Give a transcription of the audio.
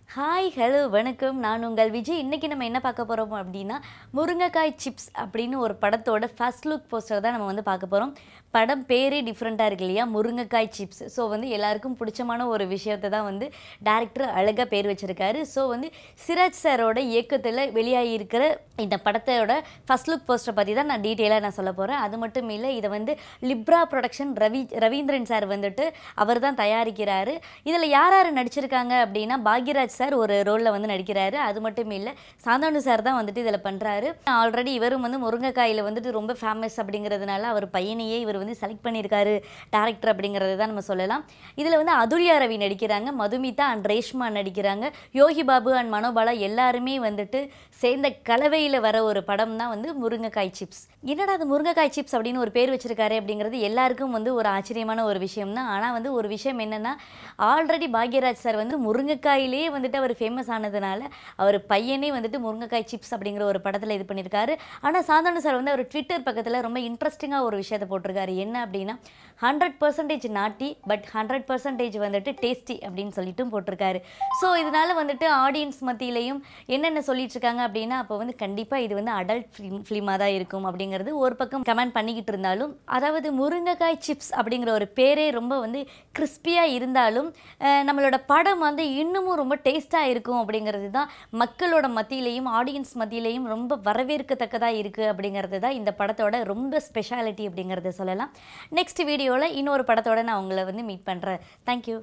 hi hello வணக்கம் நான் உங்கள் விஜய் இன்றைக்கி நம்ம என்ன பார்க்க போகிறோம் அப்படின்னா முருங்கைக்காய் சிப்ஸ் அப்படின்னு ஒரு படத்தோட ஃபர்ஸ்ட் லுக் போஸ்டர் தான் நம்ம வந்து பார்க்க போகிறோம் படம் பேரே டிஃப்ரெண்ட்டாக இருக்கு இல்லையா முருங்கைக்காய் சிப்ஸ் ஸோ வந்து எல்லாருக்கும் பிடிச்சமான ஒரு விஷயத்தை தான் வந்து டேரக்டர் அழகாக பேர் வச்சிருக்காரு ஸோ வந்து சிராஜ் சாரோட இயக்கத்தில் வெளியாகி இருக்கிற இந்த படத்தோட ஃபர்ஸ்ட் லுக் போஸ்டரை பற்றி தான் நான் டீட்டெயிலாக நான் சொல்ல போகிறேன் அது மட்டும் இல்லை இதை வந்து Libra production Ravi Ravindran sir வந்துட்டு அவர் தான் தயாரிக்கிறாரு இதில் யார் யார் நடிச்சிருக்காங்க அப்படின்னா பாக்யராஜ் சார் ஒரு ரோலில் வந்து நடிக்கிறாரு அது மட்டும் இல்லை சாந்தானு சார் தான் வந்துட்டு இதில் பண்ணுறாரு ஆல்ரெடி இவரும் வந்து முருங்கைக்காயில் வந்துட்டு ரொம்ப ஃபேமஸ் அப்படிங்கிறதுனால அவர் பையனையே இவர் வந்து செலக்ட் பண்ணியிருக்காரு டேரக்டர் அப்படிங்கிறது தான் நம்ம சொல்லலாம் இதில் வந்து அதுல்யா ரவி நடிக்கிறாங்க மதுமிதா அண்ட் ரேஷ்மா நடிக்கிறாங்க யோகி பாபு அண்ட் மனோபாலா எல்லாருமே வந்துட்டு சேர்ந்த கலவையில் வர ஒரு படம் தான் வந்து முருங்கைக்காய் சிப்ஸ் என்னடா அது முருங்கைக்காய் சிப்ஸ் அப்படின்னு ஒரு பேர் வச்சிருக்காரு அப்படிங்கிறது எல்லாருக்கும் வந்து ஒரு ஆச்சரியமான ஒரு விஷயம் தான் ஆனால் வந்து ஒரு விஷயம் என்னென்னா ஆல்ரெடி பாக்யராஜ் சார் வந்து முருங்கைக்காயிலே வந்துட்டு அவர் ஃபேமஸ் ஆனதுனால அவர் பையனே வந்துட்டு முருங்கைக்காய் சிப்ஸ் அப்படிங்கிற ஒரு படத்தில் இது பண்ணியிருக்காரு ஆனால் சாந்தானு சார் வந்து அவர் ட்விட்டர் பக்கத்தில் ரொம்ப இன்ட்ரெஸ்டிங்காக ஒரு விஷயத்தை போட்டிருக்காரு என்ன அப்படின்னா hundred percentage naughty but hundred percentage வந்துட்டு டேஸ்டி அப்படின்னு சொல்லிட்டும் போட்டிருக்காரு ஸோ இதனால வந்துட்டு ஆடியன்ஸ் மத்தியிலையும் என்னென்ன சொல்லிட்டு இருக்காங்க அப்படின்னா அப்போ வந்து கண்டிப்பாக இது வந்து அடல்ட் ஃபிலிம் ஃபிலிமாக தான் இருக்கும் அப்படிங்கிறது ஒரு பக்கம் கமெண்ட் பண்ணிக்கிட்டு இருந்தாலும் அதாவது முருங்கைக்காய் சிப்ஸ் அப்படிங்கிற ஒரு பேரே ரொம்ப வந்து கிறிஸ்பியாக இருந்தாலும் அஹ், நம்மளோட படம் வந்து இன்னமும் ரொம்ப டேஸ்ட்டாக இருக்கும் அப்படிங்கிறது தான் மக்களோட மத்தியிலையும் ஆடியன்ஸ் மத்தியிலையும் ரொம்ப வரவேற்கத்தக்கதாக இருக்குது அப்படிங்கிறது தான் இந்த படத்தோட ரொம்ப ஸ்பெஷாலிட்டி அப்படிங்கிறத சொல்லலாம் நெக்ஸ்ட் வீடியோவில் இன்னொரு படத்தோட நான் உங்களை வந்து மீட் பண்ணுறேன் தேங்க்யூ